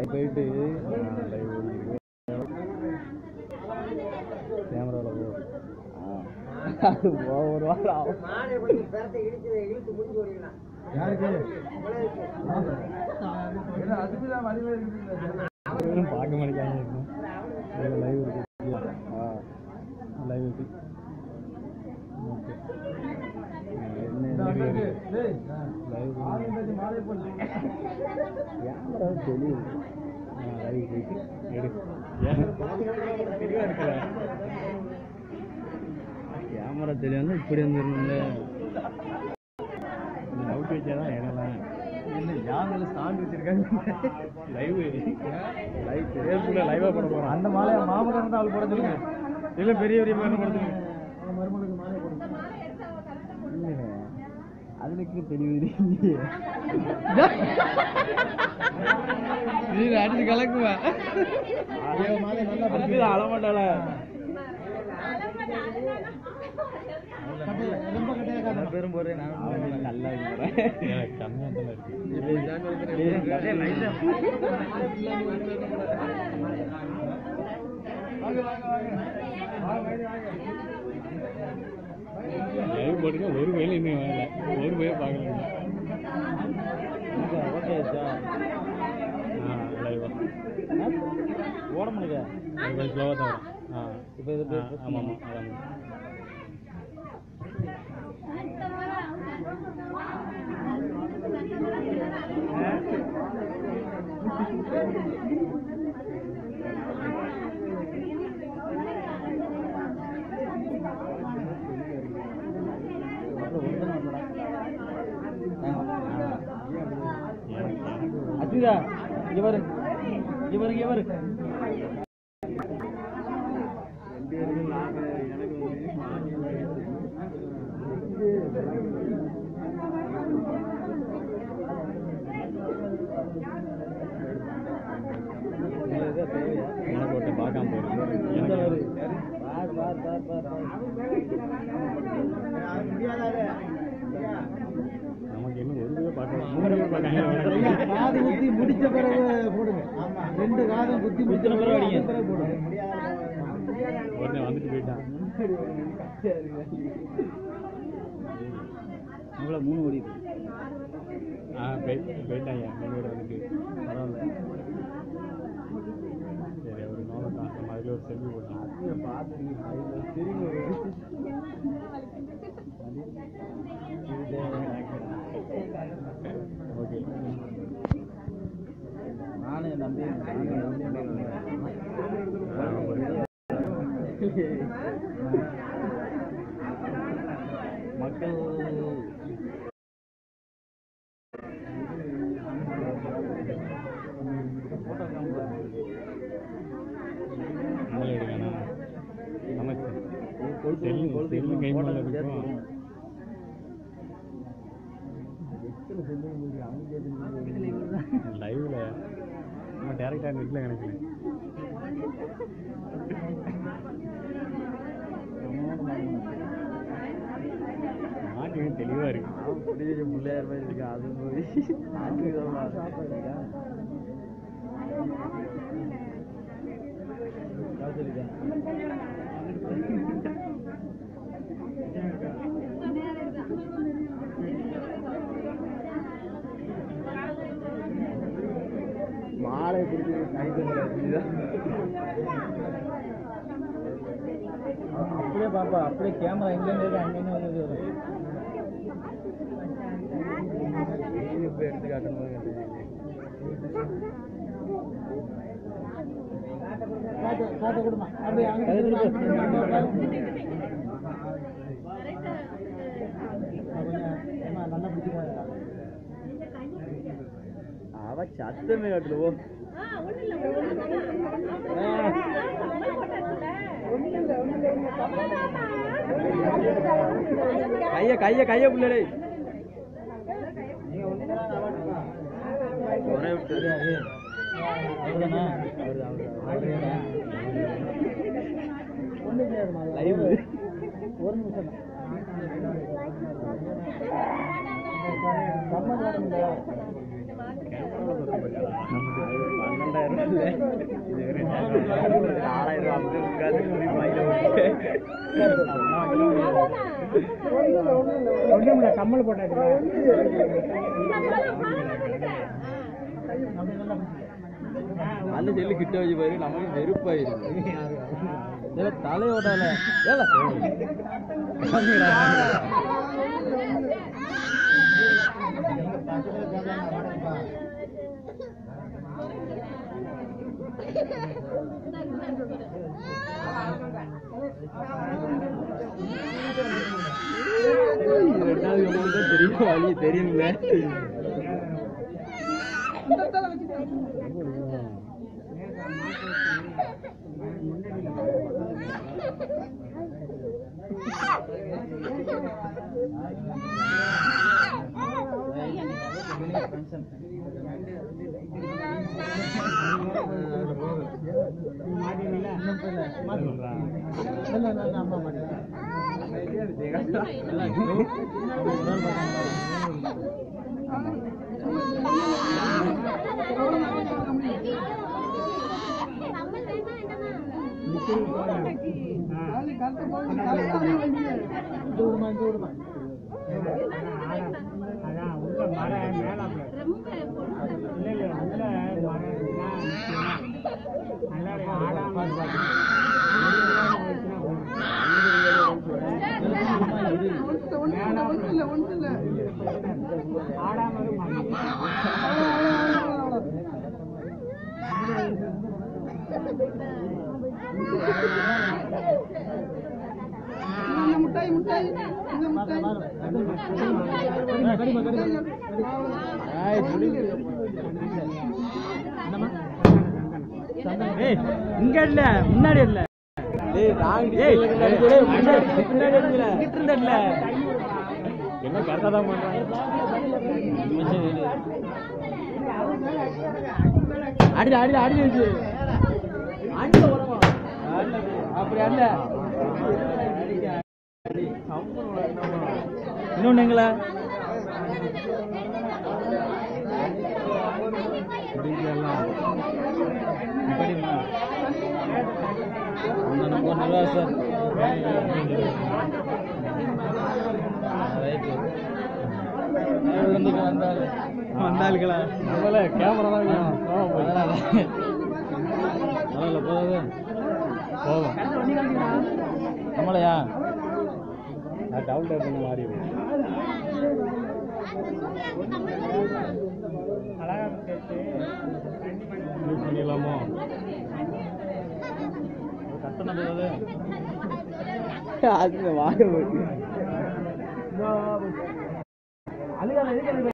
போயிட்டு கேமராவில் போ அது போ ஒரு வாரம் ஆகும் யாரும் பார்க்க மாட்டேங்காங்க லைவ் இருக்கு ஆ லைவ் இருக்கு ஓகே என்ன லைவ் கேமரா தெளிவு லைவ் போயிட்டு எடு தெளிவாக இருக்கல கேமரா தெளிவாக இப்படி வந்துடணும்ல அவுட் வச்சாதான் இடலாம் இல்லை யாமில் ஸ்டாண்ட் வச்சிருக்காங்க லைவ் லைவ் ஃபேஸ்புக்கில் லைவாக போட போகிறோம் அந்த மாலையை மாமரம் தான் அவள் போட சொல்லுங்க இல்லை பெரிய பெரிய மாதிரி போட சொல்லுங்க மருமகளுக்கு மாலை போடுங்க அதுக்கு தெளிவு இல்லையே நீ அடிச்சு கலக்குவா நல்லா அழமாட்டாள ரொம்ப பெரும் போறேன் நான் நல்லா லைவ் போட்டுக்க ஒரு வேலை இன்னும் வேலை ஒரு பேர் பார்க்கல ஓகே சார் லைவா ஓட முடியுங்க கொஞ்சம் ஸ்லோவாக தான் வரும் ஆ இப்போ இது ஆமாம் ஆமாம் அதான் அச்சுதா இவரு இவரு இவரு என்ன போட்டு பார்க்காம போயிருக்கு பார் பார் பார் பார் நமக்கு என்ன ஒரு பேர் பார்க்கலாம் மூணு பேர் பார்க்கலாம் காது குத்தி முடிச்ச பிறகு போடுங்க ரெண்டு காதும் குத்தி முடிச்ச பிறகு அடிங்க. பிறகு போடுங்க ஒருத்தன் வந்துட்டு போயிட்டான் உங்களை மூணு ஓடிது ஆ போய் போயிட்டாங்க மூணு பேர் வந்துட்டு பரவாயில்ல சரி அவர் நோக்கம் நம்ம அதில் ஒரு செல்ஃபி போட்டோம் பார்த்து திரும்பி ஓகே நானே நம்பி மக்கள் நம்மளே எடுக்கணும் நமக்கு செல்லு செல்லு கை மேல இருக்கும் லைவ்ல நம்ம டேரக்டா நெட்ல கணக்கு மாட்டு தெளிவா இருக்கு பிள்ளையார் மாதிரி இருக்கு அது போய் நாட்டுக்கு மாலை பிடிச்சி கைது அப்படியே பாப்பா அப்படியே கேமரா எங்கேருந்து இருக்கு அங்கேருந்து வந்து வரும் போய் எடுத்து காட்டும் போது காட்ட கொடுமா அப்படியே நல்லா பிடிச்சிருக்காங்க அவ சத்தமே காட்டுவோம் கைய கைய கைய புள்ளடே ஒரே விட்டு லைவ் ஒரு நிமிஷம் பன்னெண்டாயிரம் ஆறாயிரம் ரூபாய் அப்படி இருக்காது பையில விட்டு ஒண்ணும் இல்ல கம்மல் போட்டாச்சு நல்ல செல்லு கிட்ட வச்சு பாரு நமக்கு வெறுப்பாயிருக்கு ஏல தலையோடல ஏல ரெண்டாவது கம்பெனி தான் தெரியும் வழி தெரியும்ல அதான் உள்ள மழை மேலாப்ல இல்ல இல்ல உள்ள மழை நல்லா ஆடாம ஆடாம முட்டாய் முட்டாய் இந்த முட்டாய் ஏய் இங்க இல்ல முன்னாடி இல்ல ஏய் ராங் ஏய், முன்னாடி முன்னாடி இல்ல இங்கிட்டு இருந்த இல்ல என்ன கரெக்டா தான் பண்றாங்க அடி அடி அடி வச்சு அடி உடம்பா அப்படி அல்ல இன்னொன்னு எங்களா நல்லா சார் வந்தாளுங்களா நம்மள கேமரா தான் பரவாயில்ல போதாது போதும் நம்மளையா நான் டவுன் டேப் பண்ண மாறி யூஸ் பண்ணிடலாமோ கட்டண போதாது அது வாங்க அழுகாத